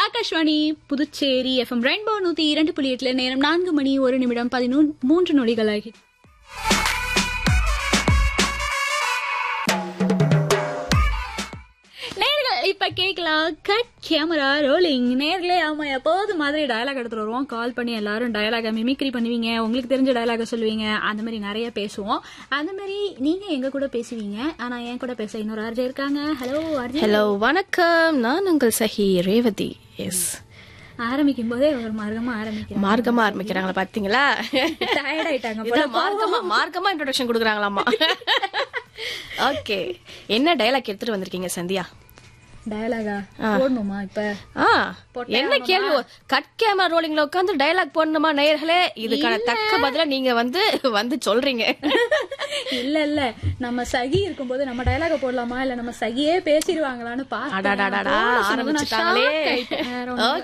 Akashvani Puducherry FM rainbow நூத்தி இரண்டு புள்ளி எட்டுல நேரம் நான்கு மணி ஒரு நிமிடம் பதினொன்று மூன்று நொடிகள் ஆகி நேர்கள் இப்ப கேக்கலாம் கட் கேமரா ரோலிங் நேர்களே ஆமா எப்போது மாதிரி டயலாக் எடுத்துட்டு வருவோம் கால் பண்ணி எல்லாரும் டயலாக மிமிக்ரி பண்ணுவீங்க உங்களுக்கு தெரிஞ்ச டயலாக சொல்லுவீங்க அந்த மாதிரி நிறைய பேசுவோம் அந்த மாதிரி நீங்க எங்க கூட பேசுவீங்க ஆனா என் கூட பேச இன்னொரு ஆர்ஜே இருக்காங்க ஹலோ ஆர்ஜே ஹலோ வணக்கம் நான் உங்கள் சஹி ரேவதி எஸ் ஆரம்பிக்கும் போதே ஒரு மார்க்கமா ஆரம்பிக்கிறேன் மார்க்கமா ஆரம்பிக்கிறாங்களா பாத்தீங்களா டயர்ட் ஆயிட்டாங்க போல. இதான் மார்க்கமா மார்க்கமா இன்ட்ரோடக்ஷன் கொடுக்குறாங்களாமா ஓகே என்ன டயலாக் எடுத்துட்டு வந்திருக்கீங்க சந்தியா டயலாகா போடணுமா இப்ப ஆ என்ன கேள்வி கட் கேமரா ரோலிங்ல உட்காந்து டயலாக் போடணுமா நேயர்களே இதுக்கான தக்க பதில நீங்க வந்து வந்து சொல்றீங்க இல்ல இல்ல நம்ம சகி இருக்கும்போது நம்ம டயலாக போடலாமா இல்ல நம்ம சகியே பேசிடுவாங்களான்னு அடாடாடாடா, ஆரம்பிச்சுட்டாங்களே. பார்த்தேன்